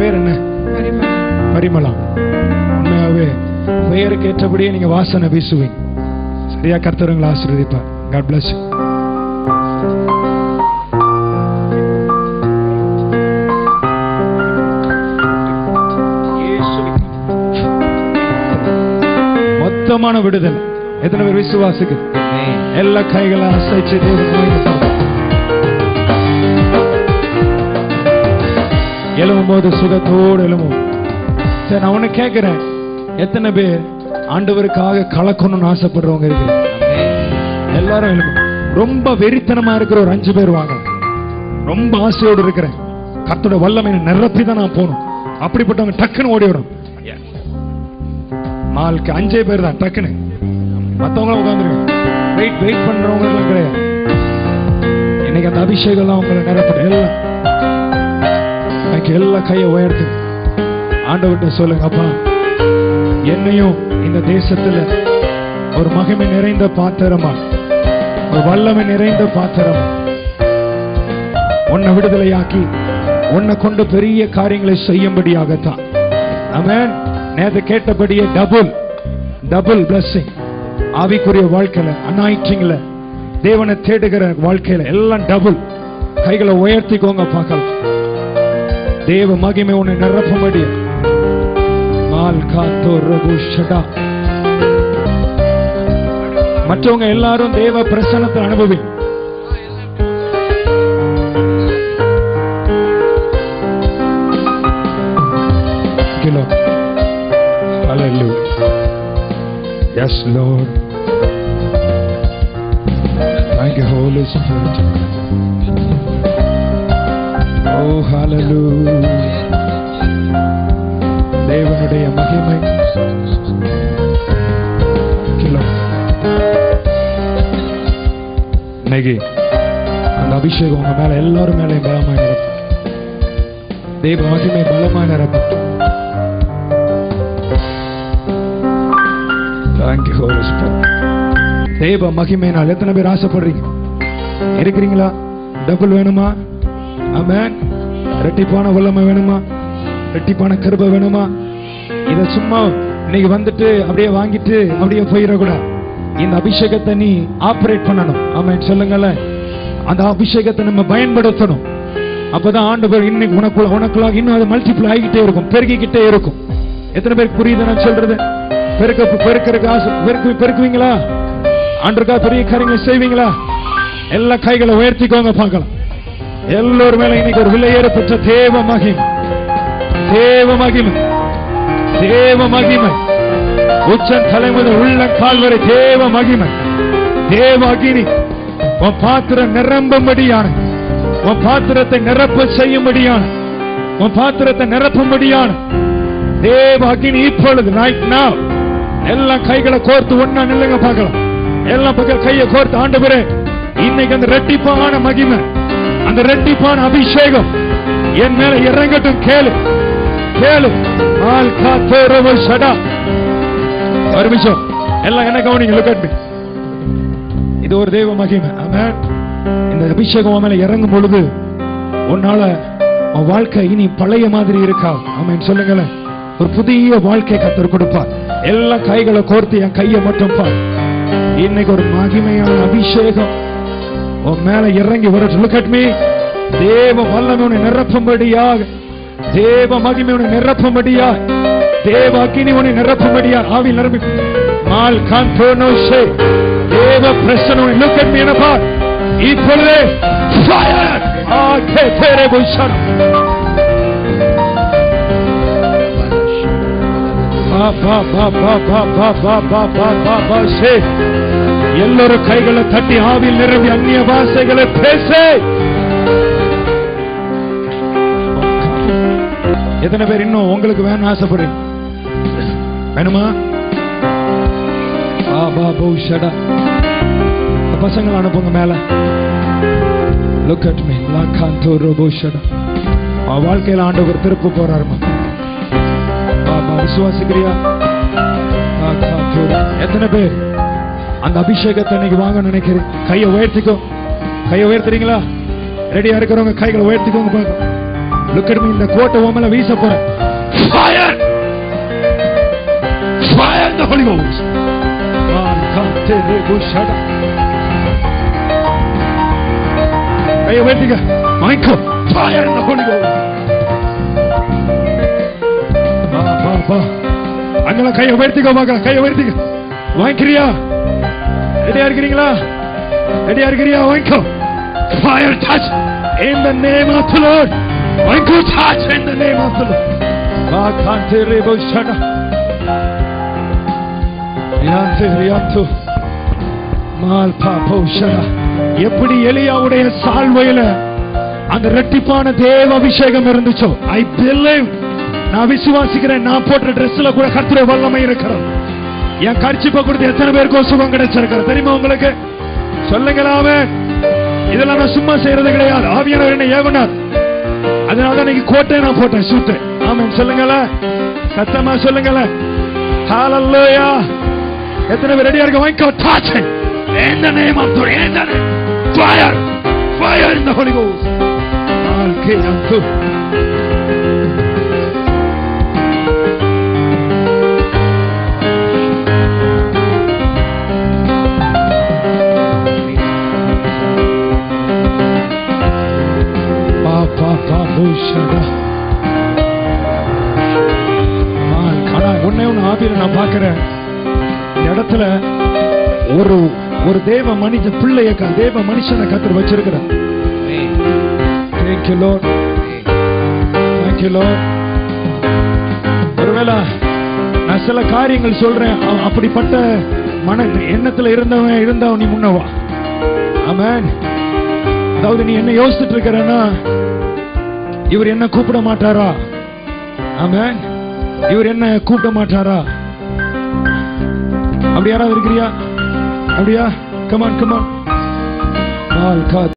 பேர் என்ன பரிமளம் உண்மையாவே பெயருக்கு ஏற்றபடியே நீங்க வாசனை வீசுவீங்க சரியா கர்த்தருங்களை ஆசீர்வதிப்பார் காட் bless you மொத்தமான விடுதலை எத்தனை பேர் விசுவாசிக்கு எல்லா கைகளை அசைச்சு தேவன் மகிமைப்படுத்தும். எழும்பும் போது சுகத்தோடு எழும்பும் சரி நான் ஒண்ணு கேட்கிறேன் எத்தனை பேர் ஆண்டவருக்காக கலக்கணும்னு ஆசைப்படுறவங்க இருக்கு எல்லாரும் எழும்பும் ரொம்ப வெறித்தனமா இருக்கிற ஒரு அஞ்சு பேர் வாங்க ரொம்ப ஆசையோடு இருக்கிறேன் கர்த்தோட வல்லமை நிரப்பி தான் நான் போகணும் அப்படிப்பட்டவங்க டக்குன்னு ஓடி வரும் நாளுக்கு அஞ்சே பேர் தான் டக்குன்னு மத்தவங்களும் உட்காந்துருங்க வெயிட் வெயிட் பண்றவங்க எல்லாம் கிடையாது இன்னைக்கு அந்த அபிஷேகம் உங்களை நிரப்பட எல்லாம் எனக்கு எல்லா கையை உயர்த்து ஆண்டவர்கிட்ட சொல்லுங்க அப்பா என்னையும் இந்த தேசத்துல ஒரு மகிமை நிறைந்த பாத்திரமா ஒரு வல்லமை நிறைந்த பாத்திரமா உன்னை விடுதலையாக்கி உன்னை கொண்டு பெரிய காரியங்களை செய்யும்படியாகத்தான் ஆமென் நேத்து கேட்டபடியே டபுள் டபுள் blessing ஆவிக்குரிய வாழ்க்கையில அனாயிட்டிங்ல தேவனை தேடுகிற வாழ்க்கையில எல்லாம் டபுள் கைகளை உயர்த்திக்கோங்க பார்க்கலாம் தேவ மகிமை உன்னை நிரப்பும்படி மால் காத்தோ ரகு ஷடா மற்றவங்க எல்லாரும் தேவ பிரசன்னத்தை அனுபவி கிலோ Hallelujah. Yes, Lord. Thank you, Holy Spirit. Oh, hallelujah. தேவனுடைய மகிமை கிலோ இன்னைக்கு அந்த அபிஷேகம் உங்க மேல எல்லாரும் மேலே பலமாய் நிரப்பும் தேவ மகிமை பலமாய் நிரப்பும் Thank you, Holy Spirit. தேவ மகிமையினால் எத்தனை பேர் ஆசைப்படுறீங்க இருக்கிறீங்களா டபுள் வேணுமா ஆமென் ரெட்டிப்பான வல்லமை வேணுமா ரெட்டிப்பான கிருபை வேணுமா இத சும்மா இன்னைக்கு வந்துட்டு அப்படியே வாங்கிட்டு அப்படியே போயிடக்கூடாது இந்த அபிஷேகத்தை நீ ஆபரேட் பண்ணணும் ஆமென் சொல்லுங்களேன் அந்த அபிஷேகத்தை நம்ம பயன்படுத்தணும் அப்பதான் ஆண்டவர் இன்னைக்கு உனக்குள்ள உனக்குள்ள இன்னும் அது மல்டிப்ளை ஆகிட்டே இருக்கும் பெருகிக்கிட்டே இருக்கும் எத்தனை பேருக்கு புரியுது நான் சொல்றது பெருக்க பெருக்கிறதுக்கு ஆசை பெருக்கு பெருக்குவீங்களா ஆண்டருக்கா பெரிய காரியங்களை செய்வீங்களா எல்லா கைகளை உயர்த்திக்கோங்க பார்க்கலாம் எல்லோரும் மேல இன்னைக்கு ஒரு விலையேற பெற்ற தேவ மகிமை தேவ மகிமை தேவ மகிமை உச்சன் தலை முதல் உள்ள கால் வரை தேவ மகிமை தேவ அகினி உன் பாத்திரம் நிரம்பும்படியான உன் பாத்திரத்தை நிரப்ப செய்யும்படியான உன் பாத்திரத்தை நிரப்பும்படியான தேவ அகினி இப்பொழுது ரைட் now எல்லாம் கைகளை கோர்த்து ஒண்ணா நில்லுங்க பார்க்கலாம் எல்லாம் பக்கம் கையை கோர்த்து ஆண்டவரே இன்னைக்கு அந்த ரெட்டிப்பான மகிமை அந்த ரெட்டிப்பான அபிஷேகம் என் மேல இறங்கட்டும் கேளு கேளு ஆல் காத்தோரவ சடா ஒரு நிமிஷம் எல்லாம் என்ன கவனிங்க லுக் அட் இது ஒரு தெய்வ மகிமை ஆமென் இந்த அபிஷேகம் உன் மேல இறங்கும் பொழுது உன்னால உன் வாழ்க்கை இனி பழைய மாதிரி இருக்கா ஆமென் சொல்லுங்களேன் ஒரு புதிய வாழ்க்கை கத்தர் கொடுப்பார் எல்லா கைகளை கோர்த்து என் கையை மட்டும் பார் இன்னைக்கு ஒரு மகிமையான அபிஷேகம் உன் மேல இறங்கி வரட்டும் லுக் அட் மீ தேவ வல்லமை உன்னை நிரப்பும்படியாக தேவ மகிமை உன்னை நிரப்பும்படியாக தேவ அக்கினி உன்னை நிரப்பும்படியாக ஆவி நிரம்பி மால் காந்தோனோ ஷே தேவ பிரசன உன்னை லுக் அட் மீ என பார் இப்பொழுதே ஃபயர் ஆ கே தேரே புஷன் பா பா பா பா பா பா பா பா பா பா பா ஷே எல்லோரும் கைகளை தட்டி ஆவில் நிரம்பி அந்நிய பாஷைகளை பேசு எத்தனை பேர் இன்னும் உங்களுக்கு வேணும் ஆசைப்படுறீங்க வேணுமா ஆ பா பௌ ஷடா இந்த பசங்களை அனுப்புங்க மேல லுக் அட் மீ லா காந்தோ ரோபோ ஷடா அவன் வாழ்க்கையில ஆண்டவர் திருப்ப போறாருமா ஆமா விசுவாசிக்கிறியா ஆ, காந்தோ. எத்தனை பேர் அந்த அபிஷேகத்தை இன்னைக்கு வாங்க நினைக்கிறேன் கையை உயர்த்திக்கோ கையை உயர்த்துறீங்களா ரெடியா இருக்கிறவங்க கைகளை உயர்த்திக்கோங்க பாக்க லுக் அட் மீ இந்த கோட்டை உன் வீச போறேன் fire fire the holy ghost Man kante rebo shada. கையை உயர்த்திக்க மைக்கோ ஃபயர் இந்த ஹோலி கோஸ்ட் பா பா பா அங்கெல்லாம் கையை உயர்த்திக்க பார்க்கலாம் கையை உயர்த்திக்க வாங்கிக்கிறியா ரெடியா இருக்கிறீங்களா ரெடியா இருக்கிறியா வாங்கிக்கோ fire touch in the name of the Lord வாங்கிக்கோ touch in the name of the Lord பா காந்தே ரேபோ ஷடா ரியாந்தே ரியாந்தோ மால் பாப்போ ஷடா எப்படி எலியாவுடைய சால்வையில அந்த ரெட்டிப்பான தேவ அபிஷேகம் இருந்துச்சோ ஐ பிலீவ் நான் விசுவாசிக்கிறேன் நான் போட்ட ட்ரெஸ்ல கூட கர்த்தருடைய வல்லமை இருக்கிறது என் கர்ச்சிப்பை கொடுத்து எத்தனை பேருக்கும் சுகம் கிடைச்சிருக்கிறது தெரியுமா உங்களுக்கு சொல்லுங்களாமே இதெல்லாம் நான் சும்மா செய்யறது கிடையாது ஆவியானவர் என்ன ஏவனார் அதனால தான் இன்னைக்கு கோட்டை நான் போட்டேன் சூட்டு ஆமென் சொல்லுங்களேன் சத்தமா சொல்லுங்களேன் ஹalleluya எத்தனை பேர் ரெடியா இருக்க வாங்கிக்கோ touch it in the name of the in the name fire fire in the holy ghost alke antu pa pa pa bushada ஆமாம், ஆனா ஒண்ணே ஒண்ணு ஆவியில நான் பார்க்கிறேன் இந்த இடத்துல ஒரு ஒரு தேவ மனித பிள்ளைய க- தேவ மனுஷனை கத்தர் வச்சிருக்கிறார் Thank you, Lord. Thank you, Lord. ஒருவேளை நான் சில காரியங்கள் சொல்றேன் அ- அப்படிப்பட்ட மன எண்ணத்துல இருந்தவன் இருந்தவன் நீ முன்னவா ஆமென் அதாவது நீ என்ன யோசிச்சுட்டு இருக்கிறன்னா இவர் என்ன கூப்பிட மாட்டாரா ஆமென் இவர் என்ன கூப்பிட மாட்டாரா அப்படி யாராவது இருக்கிறியா அப்படியா கமான் கமான்